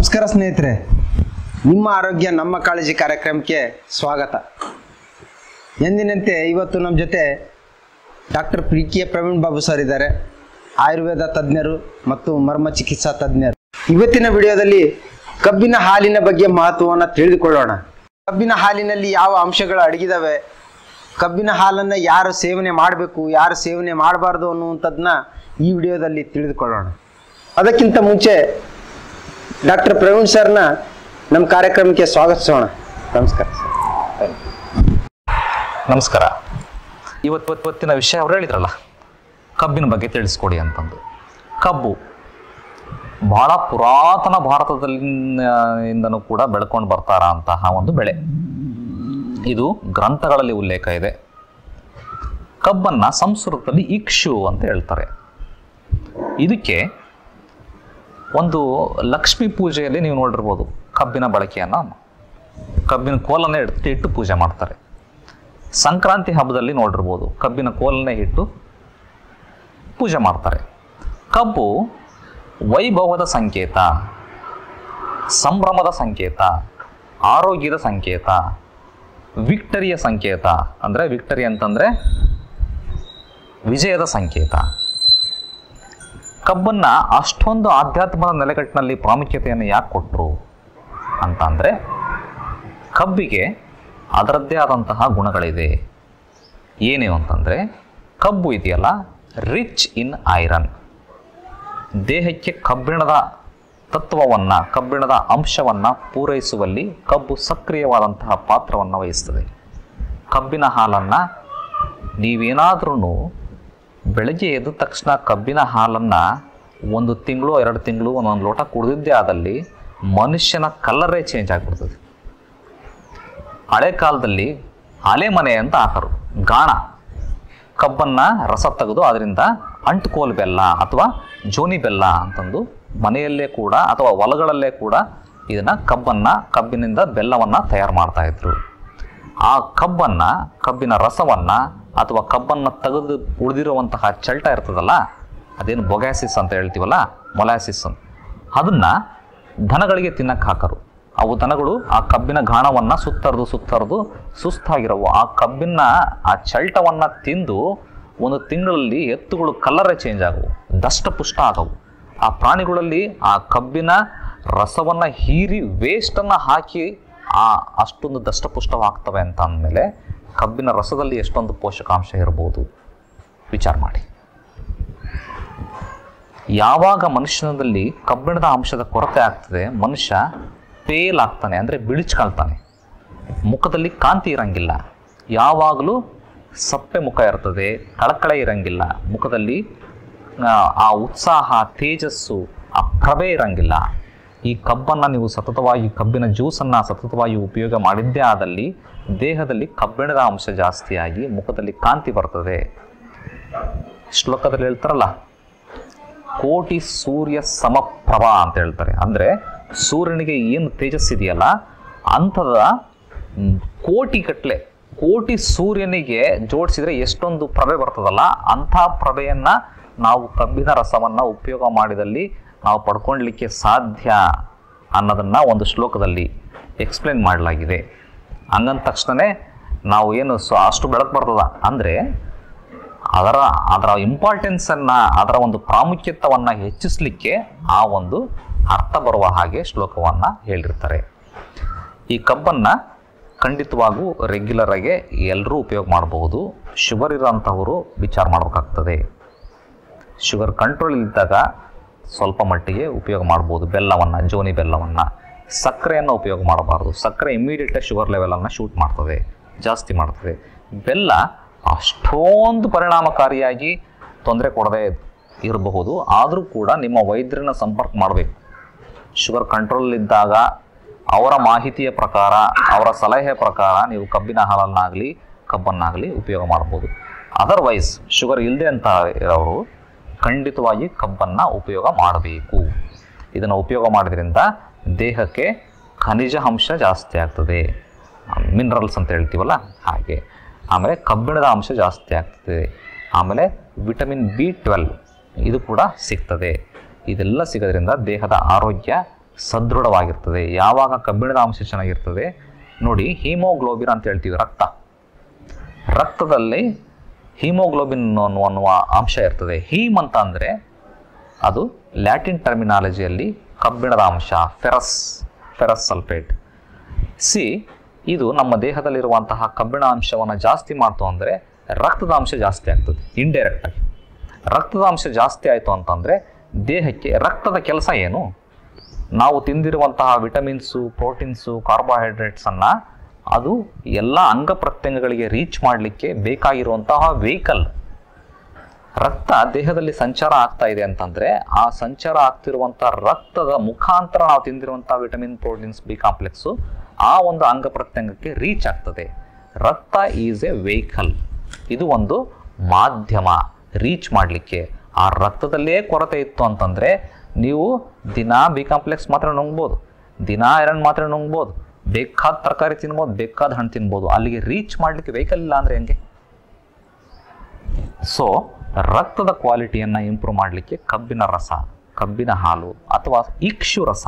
ನಮಸ್ಕಾರ ಸ್ನೇಹಿತರೆ ನಿಮ್ಮ ಆರೋಗ್ಯ ನಮ್ಮ ಕಾಳಜಿ ಕಾರ್ಯಕ್ರಮಕ್ಕೆ ಸ್ವಾಗತ ಎಂದಿನಂತೆ ಇವತ್ತು ನಮ್ಮ ಜೊತೆ doctor P K Praveen Babu sir ಇದ್ದಾರೆ ಆಯುರ್ವೇದ ತಜ್ಞರು ಮತ್ತು ಮರ್ಮ ಚಿಕಿತ್ಸಾ ತಜ್ಞರು ಇವತ್ತಿನ ವಿಡಿಯೋದಲ್ಲಿ ಕಬ್ಬಿನ ಹಾಲಿನ ಬಗ್ಗೆ ಮಹತ್ವವನ್ನು ತಿಳಿದುಕೊಳ್ಳೋಣ ಕಬ್ಬಿನ ಹಾಲಿನಲ್ಲಿ ಯಾವ ಅಂಶಗಳು ಅಡಗಿದಾವೆ ಕಬ್ಬಿನ ಹಾಲನ್ನು ಯಾರು ಸೇವನೆ ಮಾಡಬೇಕು ಯಾರು ಸೇವನೆ ಮಾಡಬಾರ್ದು ಅನ್ನುವಂಥದ್ದನ್ನ ಈ ವಿಡಿಯೋದಲ್ಲಿ ತಿಳಿದುಕೊಳ್ಳೋಣ ಅದಕ್ಕಿಂತ ಮುಂಚೆ ಡಾಕ್ಟರ್ ಪ್ರವೀಣ್ ಸರ್ನ ನಮ್ಮ ಕಾರ್ಯಕ್ರಮಕ್ಕೆ ಸ್ವಾಗತಿಸೋಣ ನಮಸ್ಕಾರ ಸರ್ ನಮಸ್ಕಾರ ಇವತ್ತು ಇವತ್ತಿನ ವಿಷಯ ಅವ್ರು ಹೇಳಿದ್ರಲ್ಲ ಕಬ್ಬಿನ ಬಗ್ಗೆ ತಿಳಿಸ್ಕೊಡಿ ಅಂತಂದು ಕಬ್ಬು ಬಹಳ ಪುರಾತನ ಭಾರತದಲ್ಲಿಂದನೂ ಕೂಡ ಬೆಳ್ಕೊಂಡು ಬರ್ತಾರ ಅಂತಹ ಒಂದು ಬೆಳೆ ಇದು ಗ್ರಂಥಗಳಲ್ಲಿ ಉಲ್ಲೇಖ ಇದೆ ಕಬ್ಬನ್ನ ಸಂಸ್ಕೃತದಲ್ಲಿ ಇಕ್ಷು ಅಂತ ಹೇಳ್ತಾರೆ ಇದಕ್ಕೆ ಒಂದು ಲಕ್ಷ್ಮೀ ಪೂಜೆಯಲ್ಲಿ ನೀವು ನೋಡಿರ್ಬೋದು ಕಬ್ಬಿನ ಬಳಕೆಯನ್ನು ಕಬ್ಬಿನ ಕೋಲನ್ನೇ ಇಟ್ಟು ಇಟ್ಟು ಪೂಜೆ ಮಾಡ್ತಾರೆ ಸಂಕ್ರಾಂತಿ ಹಬ್ಬದಲ್ಲಿ ನೋಡಿರ್ಬೋದು ಕಬ್ಬಿನ ಕೋಲನ್ನೇ ಇಟ್ಟು ಪೂಜೆ ಮಾಡ್ತಾರೆ ಕಬ್ಬು ವೈಭವದ ಸಂಕೇತ ಸಂಭ್ರಮದ ಸಂಕೇತ ಆರೋಗ್ಯದ ಸಂಕೇತ ವಿಕ್ಟರಿಯ ಸಂಕೇತ ಅಂದರೆ ವಿಕ್ಟರಿ ಅಂತಂದರೆ ವಿಜಯದ ಸಂಕೇತ ಕಬ್ಬನ್ನು ಅಷ್ಟೊಂದು ಆಧ್ಯಾತ್ಮದ ನೆಲೆಗಟ್ಟಿನಲ್ಲಿ ಪ್ರಾಮುಖ್ಯತೆಯನ್ನು ಯಾಕೆ ಕೊಟ್ಟರು ಅಂತ ಅಂದರೆ ಕಬ್ಬಿಗೆ ಅದರದ್ದೇ ಆದಂತಹ ಗುಣಗಳಿದೆ ಏನೇನು ಅಂತಂದರೆ ಕಬ್ಬು ಇದೆಯಲ್ಲ ರಿಚ್ ಇನ್ ಐರನ್ ದೇಹಕ್ಕೆ ಕಬ್ಬಿಣದ ತತ್ವವನ್ನು ಕಬ್ಬಿಣದ ಅಂಶವನ್ನು ಪೂರೈಸುವಲ್ಲಿ ಕಬ್ಬು ಸಕ್ರಿಯವಾದಂತಹ ಪಾತ್ರವನ್ನು ವಹಿಸ್ತದೆ ಕಬ್ಬಿನ ಹಾಲನ್ನು ನೀವೇನಾದ್ರೂ ಬೆಳಗ್ಗೆ ಎದ್ದ ತಕ್ಷಣ ಕಬ್ಬಿನ ಹಾಲನ್ನು ಒಂದು ತಿಂಗಳು ಎರಡು ತಿಂಗಳು ಒಂದೊಂದು ಲೋಟ ಕುಡಿದಿದ್ದೇ ಆದಲ್ಲಿ ಮನುಷ್ಯನ ಕಲರೇ ಚೇಂಜ್ ಆಗಿಬಿಡ್ತದೆ ಹಳೆ ಕಾಲದಲ್ಲಿ ಹಳೆ ಮನೆ ಅಂತ ಹಾಕರು ಗಾಣ ಕಬ್ಬನ್ನು ರಸ ತೆಗೆದು ಅದರಿಂದ ಅಂಟುಕೋಲು ಬೆಲ್ಲ ಅಥವಾ ಜೋನಿ ಬೆಲ್ಲ ಅಂತಂದು ಮನೆಯಲ್ಲೇ ಕೂಡ ಅಥವಾ ಹೊಲಗಳಲ್ಲೇ ಕೂಡ ಇದನ್ನು ಕಬ್ಬನ್ನು ಕಬ್ಬಿನಿಂದ ಬೆಲ್ಲವನ್ನು ತಯಾರು ಮಾಡ್ತಾ ಇದ್ರು ಆ ಕಬ್ಬನ್ನು ಕಬ್ಬಿನ ರಸವನ್ನು ಅಥವಾ ಕಬ್ಬನ್ನು ತೆಗೆದು ಉಳಿದಿರುವಂತಹ ಚಲ್ಟ ಇರ್ತದಲ್ಲ ಅದೇನು ಬೊಗ್ಯಾಸಿಸ್ ಅಂತ ಹೇಳ್ತೀವಲ್ಲ ಮೊಲಾಸಿಸ್ ಅಂತ ಅದನ್ನು ದನಗಳಿಗೆ ತಿನ್ನಕ್ಕೆ ಹಾಕರು ಅವು ದನಗಳು ಆ ಕಬ್ಬಿನ ಘಾಣವನ್ನು ಸುತ್ತರ್ದು ಸುತ್ತರ್ದು ಸುಸ್ತಾಗಿರವು ಆ ಕಬ್ಬಿನ ಆ ಚಲ್ಟವನ್ನು ತಿಂದು ಒಂದು ತಿಂಗಳಲ್ಲಿ ಎತ್ತುಗಳು ಕಲರೇ ಚೇಂಜ್ ಆಗವು ದಷ್ಟಪುಷ್ಟ ಆಗವು ಆ ಪ್ರಾಣಿಗಳಲ್ಲಿ ಆ ಕಬ್ಬಿನ ರಸವನ್ನು ಹೀರಿ ವೇಸ್ಟನ್ನು ಹಾಕಿ ಆ ಅಷ್ಟೊಂದು ದಷ್ಟಪುಷ್ಟವಾಗ್ತವೆ ಅಂತ ಅಂದಮೇಲೆ ಕಬ್ಬಿನ ರಸದಲ್ಲಿ ಎಷ್ಟೊಂದು ಪೋಷಕಾಂಶ ಇರ್ಬೋದು ವಿಚಾರ ಮಾಡಿ ಯಾವಾಗ ಮನುಷ್ಯನಲ್ಲಿ ಕಬ್ಬಿಣದ ಅಂಶದ ಕೊರತೆ ಆಗ್ತದೆ ಮನುಷ್ಯ ಪೇಲ್ ಆಗ್ತಾನೆ ಅಂದರೆ ಬಿಳಿಚ್ಕೊಳ್ತಾನೆ ಮುಖದಲ್ಲಿ ಕಾಂತಿ ಇರಂಗಿಲ್ಲ ಯಾವಾಗಲೂ ಸಪ್ಪೆ ಮುಖ ಇರ್ತದೆ ಕಳಕಳೆ ಇರಂಗಿಲ್ಲ ಮುಖದಲ್ಲಿ ಆ, ಆ ಉತ್ಸಾಹ ತೇಜಸ್ಸು ಆ ಪ್ರಭೆ ಇರಂಗಿಲ್ಲ ಈ ಕಬ್ಬನ್ನು ನೀವು ಸತತವಾಗಿ ಕಬ್ಬಿನ ಜ್ಯೂಸನ್ನು ಸತತವಾಗಿ ಉಪಯೋಗ ಮಾಡಿದ್ದೇ ಆದಲ್ಲಿ ದೇಹದಲ್ಲಿ ಕಬ್ಬಿಣದ ಅಂಶ ಜಾಸ್ತಿಯಾಗಿ ಮುಖದಲ್ಲಿ ಕಾಂತಿ ಬರ್ತದೆ ಶ್ಲೋಕದಲ್ಲಿ ಹೇಳ್ತಾರಲ್ಲ ಕೋಟಿ ಸೂರ್ಯ ಸಮಪ್ರಭಾ ಅಂತ ಹೇಳ್ತಾರೆ ಅಂದರೆ ಸೂರ್ಯನಿಗೆ ಏನು ತೇಜಸ್ಸಿದೆಯಲ್ಲ ಅಂಥದ ಮ್, ಕೋಟಿ ಕಟ್ಲೆ ಕೋಟಿ ಸೂರ್ಯನಿಗೆ ಜೋಡಿಸಿದ್ರೆ ಎಷ್ಟೊಂದು ಪ್ರಭೆ ಬರ್ತದಲ್ಲ ಅಂಥ ಪ್ರಭೆಯನ್ನು ನಾವು ಕಬ್ಬಿನ ರಸವನ್ನು ಉಪಯೋಗ ಮಾಡಿದಲ್ಲಿ ನಾವು ಪಡ್ಕೊಳ್ಲಿಕ್ಕೆ ಸಾಧ್ಯ ಅನ್ನೋದನ್ನು ಒಂದು ಶ್ಲೋಕದಲ್ಲಿ ಎಕ್ಸ್ಪ್ಲೇನ್ ಮಾಡಲಾಗಿದೆ ಹಂಗಂದ ತಕ್ಷಣವೇ ನಾವು ಏನು ಸೊ ಅಷ್ಟು ಬೆಳಕು ಬರ್ತದ ಅಂದರೆ ಅದರ ಅದರ ಇಂಪಾರ್ಟೆನ್ಸನ್ನು ಅದರ ಒಂದು ಪ್ರಾಮುಖ್ಯತವನ್ನು ಹೆಚ್ಚಿಸಲಿಕ್ಕೆ ಆ ಒಂದು ಅರ್ಥ ಬರುವ ಹಾಗೆ ಶ್ಲೋಕವನ್ನು ಹೇಳಿರ್ತಾರೆ ಈ ಕಬ್ಬನ್ನು ಖಂಡಿತವಾಗೂ ರೆಗ್ಯುಲರ್ ಆಗಿ ಎಲ್ಲರೂ ಉಪಯೋಗ ಮಾಡಬಹುದು ಶುಗರ್ ಇರೋಂಥವರು ವಿಚಾರ ಮಾಡಬೇಕಾಗ್ತದೆ ಶುಗರ್ ಕಂಟ್ರೋಲ್ ಇದ್ದಾಗ ಸ್ವಲ್ಪ ಮಟ್ಟಿಗೆ ಉಪಯೋಗ ಮಾಡ್ಬೋದು ಬೆಲ್ಲವನ್ನು ಜೋನಿ ಬೆಲ್ಲವನ್ನು ಸಕ್ಕರೆಯನ್ನು ಉಪಯೋಗ ಮಾಡಬಾರ್ದು ಸಕ್ಕರೆ ಇಮ್ಮಿಡಿಯೇಟಾಗಿ ಶುಗರ್ ಲೆವೆಲನ್ನು ಶೂಟ್ ಮಾಡ್ತದೆ ಜಾಸ್ತಿ ಮಾಡ್ತದೆ ಬೆಲ್ಲ ಅಷ್ಟೊಂದು ಪರಿಣಾಮಕಾರಿಯಾಗಿ ತೊಂದರೆ ಕೊಡದೇ ಇರಬಹುದು ಆದರೂ ಕೂಡ ನಿಮ್ಮ ವೈದ್ಯರನ್ನ ಸಂಪರ್ಕ ಮಾಡಬೇಕು ಶುಗರ್ ಕಂಟ್ರೋಲ್ ಇದ್ದಾಗ ಅವರ ಮಾಹಿತಿಯ ಪ್ರಕಾರ ಅವರ ಸಲಹೆ ಪ್ರಕಾರ ನೀವು ಕಬ್ಬಿನ ಹಾಲನ್ನಾಗಲಿ ಕಬ್ಬನ್ನಾಗಲಿ ಉಪಯೋಗ ಮಾಡ್ಬೋದು ಅದರ್ವೈಸ್ ಶುಗರ್ ಇಲ್ಲದೆ ಅಂತ ಇರೋರು ಖಂಡಿತವಾಗಿ ಕಬ್ಬನ್ನು ಉಪಯೋಗ ಮಾಡಬೇಕು ಇದನ್ನು ಉಪಯೋಗ ಮಾಡೋದ್ರಿಂದ ದೇಹಕ್ಕೆ ಖನಿಜ ಅಂಶ ಜಾಸ್ತಿ ಆಗ್ತದೆ ಮಿನರಲ್ಸ್ ಅಂತ ಹೇಳ್ತೀವಲ್ಲ ಹಾಗೆ ಆಮೇಲೆ ಕಬ್ಬಿಣದ ಅಂಶ ಜಾಸ್ತಿ ಆಗ್ತದೆ ಆಮೇಲೆ ವಿಟಮಿನ್ ಬಿ ಟ್ವೆಲ್ವ್ ಇದು ಕೂಡ ಸಿಗ್ತದೆ ಇದೆಲ್ಲ ಸಿಗೋದ್ರಿಂದ ದೇಹದ ಆರೋಗ್ಯ ಸದೃಢವಾಗಿರ್ತದೆ ಯಾವಾಗ ಕಬ್ಬಿಣದ ಅಂಶ ಚೆನ್ನಾಗಿರ್ತದೆ ನೋಡಿ ಹೀಮೋಗ್ಲೋಬಿನ್ ಅಂತ ಹೇಳ್ತೀವಿ ರಕ್ತ ರಕ್ತದಲ್ಲಿ ಹೀಮೋಗ್ಲೋಬಿನ್ ಅನ್ನುವ ಅನ್ನುವ ಅಂಶ ಇರ್ತದೆ ಹೀಮ್ ಅಂತ ಅಂದರೆ ಅದು ಲ್ಯಾಟಿನ್ ಟರ್ಮಿನಾಲಜಿಯಲ್ಲಿ ಕಬ್ಬಿಣದ ಅಂಶ ಫೆರಸ್ ಫೆರಸ್ ಸಲ್ಫೇಟ್ ಸಿ ಇದು ನಮ್ಮ ದೇಹದಲ್ಲಿರುವಂತಹ ಕಬ್ಬಿಣ ಅಂಶವನ್ನು ಜಾಸ್ತಿ ಮಾಡ್ತು ಅಂದರೆ ರಕ್ತದ ಅಂಶ ಜಾಸ್ತಿ ಆಗ್ತದೆ ಇಂಡೈರೆಕ್ಟ್ ಆಗಿ ರಕ್ತದ ಅಂಶ ಜಾಸ್ತಿ ಆಯಿತು ಅಂತಂದರೆ ದೇಹಕ್ಕೆ ರಕ್ತದ ಕೆಲಸ ಏನು ನಾವು ತಿಂದಿರುವಂತಹ ವಿಟಮಿನ್ಸು ಪ್ರೋಟೀನ್ಸು ಕಾರ್ಬೋಹೈಡ್ರೇಟ್ಸನ್ನು ಅದು ಎಲ್ಲ ಅಂಗ ಪ್ರತ್ಯಂಗಗಳಿಗೆ ರೀಚ್ ಮಾಡಲಿಕ್ಕೆ ಬೇಕಾಗಿರುವಂತಹ ವೆಹಿಕಲ್ ರಕ್ತ ದೇಹದಲ್ಲಿ ಸಂಚಾರ ಆಗ್ತಾ ಇದೆ ಅಂತಂದ್ರೆ ಆ ಸಂಚಾರ ಆಗ್ತಿರುವಂತ ರಕ್ತದ ಮುಖಾಂತರ ನಾವು ತಿಂದಿರುವಂತ ವಿಟಮಿನ್ ಪ್ರೋಟೀನ್ಸ್ ಬಿ ಕಾಂಪ್ಲೆಕ್ಸು ಆ ಒಂದು ಅಂಗ ಪ್ರತ್ಯಂಗಕ್ಕೆ ರೀಚ್ ಆಗ್ತದೆ ರಕ್ತ ಈಸ್ ಎ ವೆಹಿಕಲ್ ಇದು ಒಂದು ಮಾಧ್ಯಮ ರೀಚ್ ಮಾಡಲಿಕ್ಕೆ ಆ ರಕ್ತದಲ್ಲೇ ಕೊರತೆ ಇತ್ತು ಅಂತಂದ್ರೆ ನೀವು ದಿನಾ ಬಿ ಕಾಂಪ್ಲೆಕ್ಸ್ ಮಾತ್ರ ನುಂಗ್ಬೋದು ದಿನಾ ಐರನ್ ಮಾತ್ರ ನುಂಗ್ಬೋದು ಬೇಕಾದ ತರಕಾರಿ ತಿನ್ಬೋದು ಬೇಕಾದ ಹಣ್ಣು ತಿನ್ಬೋದು ಅಲ್ಲಿಗೆ ರೀಚ್ ಮಾಡಲಿಕ್ಕೆ ವೆಹಿಕಲ್ ಇಲ್ಲ ಅಂದ್ರೆ ಹೆಂಗೆ ಸೊ ರಕ್ತದ ಕ್ವಾಲಿಟಿಯನ್ನು ಇಂಪ್ರೂವ್ ಮಾಡಲಿಕ್ಕೆ ಕಬ್ಬಿನ ರಸ ಕಬ್ಬಿನ ಹಾಲು ಅಥವಾ ಇಕ್ಷು ರಸ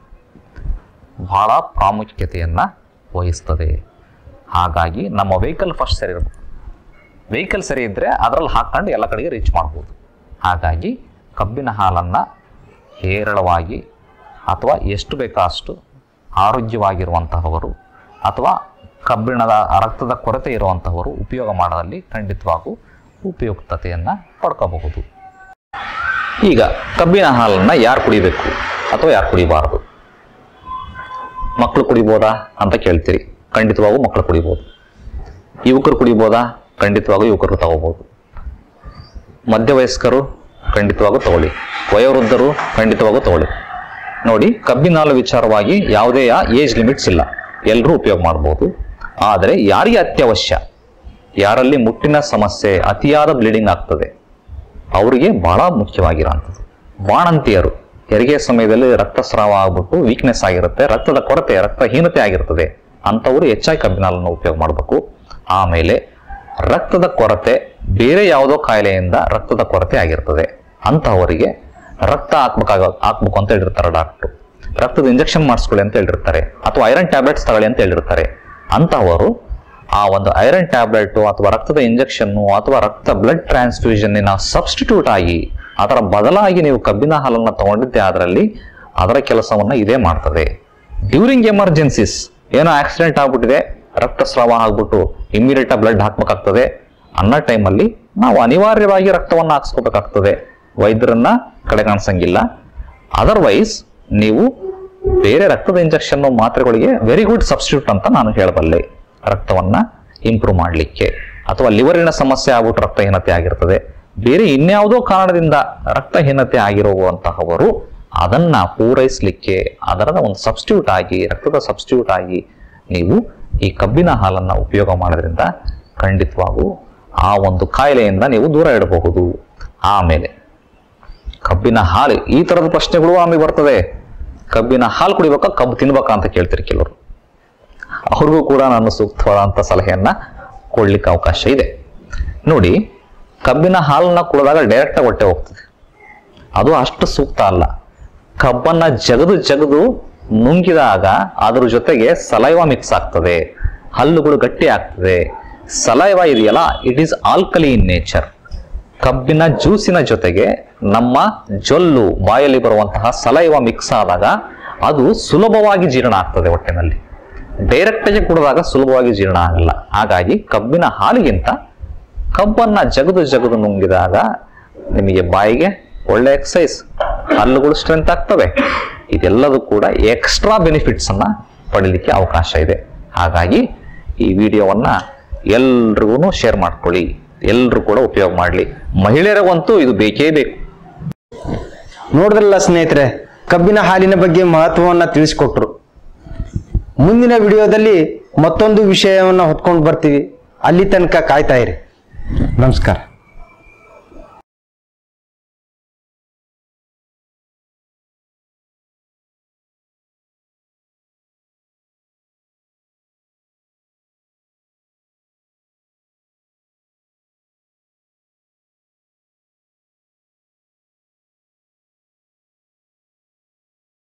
ಬಹಳ ಪ್ರಾಮುಖ್ಯತೆಯನ್ನು ವಹಿಸ್ತದೆ ಹಾಗಾಗಿ ನಮ್ಮ ವೆಹಿಕಲ್ ಫಸ್ಟ್ ಸರಿ ಇರಬೇಕು ವೆಹಿಕಲ್ ಸರಿ ಇದ್ದರೆ ಅದರಲ್ಲಿ ಹಾಕ್ಕೊಂಡು ಎಲ್ಲ ಕಡೆಗೆ ರೀಚ್ ಮಾಡ್ಬೋದು ಹಾಗಾಗಿ ಕಬ್ಬಿನ ಹಾಲನ್ನು ಹೇರಳವಾಗಿ ಅಥವಾ ಎಷ್ಟು ಬೇಕೋ ಅಷ್ಟು ಆರೋಗ್ಯವಾಗಿರುವಂತಹವರು ಅಥವಾ ಕಬ್ಬಿಣದ ರಕ್ತದ ಕೊರತೆ ಇರುವಂತಹವರು ಉಪಯೋಗ ಮಾಡೋದಲ್ಲಿ ಖಂಡಿತವಾಗೂ ಉಪಯುಕ್ತತೆಯನ್ನು ಪಡ್ಕೋಬಹುದು ಈಗ ಕಬ್ಬಿನ ಹಾಲನ್ನು ಯಾರು ಕುಡಿಬೇಕು ಅಥವಾ ಯಾರು ಕುಡಿಬಾರದು ಮಕ್ಕಳು ಕುಡಿಬೋದಾ ಅಂತ ಕೇಳ್ತೀರಿ ಖಂಡಿತವಾಗೂ ಮಕ್ಕಳು ಕುಡಿಬೋದು ಯುವಕರು ಕುಡಿಬೋದಾ ಖಂಡಿತವಾಗೂ ಯುವಕರು ತಗೋಬೋದು ಮಧ್ಯವಯಸ್ಕರು ಖಂಡಿತವಾಗೂ ತಗೊಳ್ಳಿ ವಯೋವೃದ್ಧರು ಖಂಡಿತವಾಗೂ ತಗೊಳ್ಳಿ ನೋಡಿ ಕಬ್ಬಿನ ಹಾಲು ವಿಚಾರವಾಗಿ ಯಾವುದೇ ಏಜ್ ಲಿಮಿಟ್ಸ್ ಇಲ್ಲ ಎಲ್ಲರೂ ಉಪಯೋಗ ಮಾಡ್ಬೋದು ಆದರೆ ಯಾರಿಗೆ ಅತ್ಯವಶ್ಯ ಯಾರಲ್ಲಿ ಮುಟ್ಟಿನ ಸಮಸ್ಯೆ ಅತಿಯಾದ ಬ್ಲೀಡಿಂಗ್ ಆಗ್ತದೆ ಅವರಿಗೆ ಬಹಳ ಮುಖ್ಯವಾಗಿರೋಂಥದ್ದು ಬಾಣಂತಿಯರು ಹೆರಿಗೆ ಸಮಯದಲ್ಲಿ ರಕ್ತಸ್ರಾವ ಆಗ್ಬಿಟ್ಟು ವೀಕ್ನೆಸ್ ಆಗಿರುತ್ತೆ ರಕ್ತದ ಕೊರತೆ ರಕ್ತಹೀನತೆ ಆಗಿರ್ತದೆ ಅಂಥವರು ಹೆಚ್ಚಾಗಿ ಕಬ್ಬಿನ ಹಾಲನ್ನು ಉಪಯೋಗ ಮಾಡಬೇಕು ಆಮೇಲೆ ರಕ್ತದ ಕೊರತೆ ಬೇರೆ ಯಾವುದೋ ಕಾಯಿಲೆಯಿಂದ ರಕ್ತದ ಕೊರತೆ ಆಗಿರ್ತದೆ ಅಂತಹವರಿಗೆ ರಕ್ತ ಹಾಕ್ಬೇಕಾಗ ಹಾಕ್ಬೇಕು ಅಂತ ಹೇಳಿರ್ತಾರೆ ಡಾಕ್ಟ್ರು ರಕ್ತದ ಇಂಜೆಕ್ಷನ್ ಮಾಡಿಸ್ಕೊಳ್ಳಿ ಅಂತ ಹೇಳಿರ್ತಾರೆ ಅಥವಾ ಐರನ್ ಟ್ಯಾಬ್ಲೆಟ್ಸ್ ತಗೊಳ್ಳಿ ಅಂತ ಹೇಳಿರ್ತಾರೆ ಅಂತಹವರು ಆ ಒಂದು ಐರನ್ ಟ್ಯಾಬ್ಲೆಟ್ ಅಥವಾ ರಕ್ತದ ಇಂಜೆಕ್ಷನ್ನು ಅಥವಾ ರಕ್ತ ಬ್ಲಡ್ ಟ್ರಾನ್ಸ್ಫ್ಯೂಷನ್ನಿನ ಸಬ್ಸ್ಟಿಟ್ಯೂಟ್ ಆಗಿ ಅದರ ಬದಲಾಗಿ ನೀವು ಕಬ್ಬಿನ ಹಾಲನ್ನು ತಗೊಂಡಿದ್ದೆ ಅದರಲ್ಲಿ ಅದರ ಕೆಲಸವನ್ನ ಇದೇ ಮಾಡ್ತದೆ ಡ್ಯೂರಿಂಗ್ ಎಮರ್ಜೆನ್ಸೀಸ್ ಏನೋ ಆಕ್ಸಿಡೆಂಟ್ ಆಗ್ಬಿಟ್ಟಿದೆ ರಕ್ತಸ್ರಾವ ಆಗ್ಬಿಟ್ಟು ಇಮ್ಮಿಡಿಯೇಟ್ ಬ್ಲಡ್ ಹಾಕ್ಬೇಕಾಗ್ತದೆ ಅನ್ನೋ ಟೈಮಲ್ಲಿ ನಾವು ಅನಿವಾರ್ಯವಾಗಿ ರಕ್ತವನ್ನು ಹಾಕ್ಸ್ಕೋಬೇಕಾಗ್ತದೆ ವೈದ್ಯರನ್ನ ಕಡೆಗಾಣಿಸಂಗಿಲ್ಲ ಅದರ್ವೈಸ್ ನೀವು ಬೇರೆ ರಕ್ತದ ಇಂಜೆಕ್ಷನ್ ಮಾತ್ರೆಗಳಿಗೆ ವೆರಿ ಗುಡ್ ಸಬ್ಸ್ಟಿಟ್ಯೂಟ್ ಅಂತ ನಾನು ಹೇಳಬಲ್ಲೆ ರಕ್ತವನ್ನ ಇಂಪ್ರೂವ್ ಮಾಡಲಿಕ್ಕೆ ಅಥವಾ ಲಿವರಿನ ಸಮಸ್ಯೆ ಆಗ್ಬಿಟ್ಟು ರಕ್ತಹೀನತೆ ಆಗಿರ್ತದೆ ಬೇರೆ ಇನ್ಯಾವುದೋ ಕಾರಣದಿಂದ ರಕ್ತಹೀನತೆ ಆಗಿರುವಂತಹವರು ಅದನ್ನ ಪೂರೈಸಲಿಕ್ಕೆ ಅದರ ಒಂದು ಸಬ್ಸ್ಟಿಟ್ಯೂಟ್ ಆಗಿ ರಕ್ತದ ಸಬ್ಸ್ಟಿಟ್ಯೂಟ್ ಆಗಿ ನೀವು ಈ ಕಬ್ಬಿನ ಹಾಲನ್ನ ಉಪಯೋಗ ಮಾಡೋದ್ರಿಂದ ಖಂಡಿತವಾಗೂ ಆ ಒಂದು ಕಾಯಿಲೆಯಿಂದ ನೀವು ದೂರ ಇಡಬಹುದು ಆಮೇಲೆ ಕಬ್ಬಿನ ಹಾಲು ಈ ತರದ ಪ್ರಶ್ನೆಗಳು ಆಮೇಲೆ ಬರ್ತದೆ ಕಬ್ಬಿನ ಹಾಲು ಕುಡಿಬೇಕಾ ಕಬ್ಬು ತಿನ್ಬೇಕಾ ಅಂತ ಕೇಳ್ತೀರಿ ಕೆಲವರು ಅವ್ರಿಗೂ ಕೂಡ ನಾನು ಸೂಕ್ತವಾದಂಥ ಸಲಹೆಯನ್ನ ಕೊಡ್ಲಿಕ್ಕೆ ಅವಕಾಶ ಇದೆ ನೋಡಿ ಕಬ್ಬಿನ ಹಾಲನ್ನ ಕುಡಿದಾಗ ಡೈರೆಕ್ಟ್ ಹೊಟ್ಟೆ ಹೋಗ್ತದೆ ಅದು ಅಷ್ಟು ಸೂಕ್ತ ಅಲ್ಲ ಕಬ್ಬನ್ನ ಜಗದು ಜಗದು ನುಂಗಿದಾಗ ಅದ್ರ ಜೊತೆಗೆ ಸಲೈವ ಮಿಕ್ಸ್ ಆಗ್ತದೆ ಹಲ್ಲುಗಳು ಗಟ್ಟಿ ಆಗ್ತದೆ ಸಲೈವ ಇದೆಯಲ್ಲ it is alkali in nature ಕಬ್ಬಿನ ಜ್ಯೂಸಿನ ಜೊತೆಗೆ ನಮ್ಮ ಜೊಲ್ಲು ಬಾಯಲ್ಲಿ ಬರುವಂತಹ ಸಲೈವ ಮಿಕ್ಸ್ ಆದಾಗ ಅದು ಸುಲಭವಾಗಿ ಜೀರ್ಣ ಆಗ್ತದೆ ಹೊಟ್ಟೆನಲ್ಲಿ ಡೈರೆಕ್ಟ್ ಆಗಿ ಕುಡಿದಾಗ ಸುಲಭವಾಗಿ ಜೀರ್ಣ ಆಗಲ್ಲ ಹಾಗಾಗಿ ಕಬ್ಬಿನ ಹಾಲಿಗಿಂತ ಕಬ್ಬನ್ನ ಜಗದು ಜಗದು ನುಂಗಿದಾಗ ನಿಮಗೆ ಬಾಯಿಗೆ ಒಳ್ಳೆ ಎಕ್ಸಸೈಸ್ ಹಲ್ಲುಗಳು ಸ್ಟ್ರೆಂತ್ ಆಗ್ತವೆ ಇದೆಲ್ಲದೂ ಕೂಡ ಎಕ್ಸ್ಟ್ರಾ ಬೆನಿಫಿಟ್ಸ್ ಅನ್ನ ಪಡೀಲಿಕ್ಕೆ ಅವಕಾಶ ಇದೆ ಹಾಗಾಗಿ ಈ ವಿಡಿಯೋವನ್ನ ಎಲ್ರಿಗೂ ಶೇರ್ ಮಾಡ್ಕೊಳ್ಳಿ ಎಲ್ಲರೂ ಕೂಡ ಉಪಯೋಗ ಮಾಡಲಿ ಮಹಿಳೆಯರಿಗಂತೂ ಇದು ಬೇಕೇ ಬೇಕು ನೋಡಿದ್ರಲ್ಲ ಸ್ನೇಹಿತರೆ ಕಬ್ಬಿನ ಹಾಲಿನ ಬಗ್ಗೆ ಮಹತ್ವವನ್ನ ತಿಳಿಸ್ಕೊಟ್ರು ಮುಂದಿನ ವಿಡಿಯೋದಲ್ಲಿ ಮತ್ತೊಂದು ವಿಷಯವನ್ನ ಹೊತ್ಕೊಂಡು ಬರ್ತೀವಿ ಅಲ್ಲಿ ತನಕ ಕಾಯ್ತಾ ಇರಿ ನಮಸ್ಕಾರ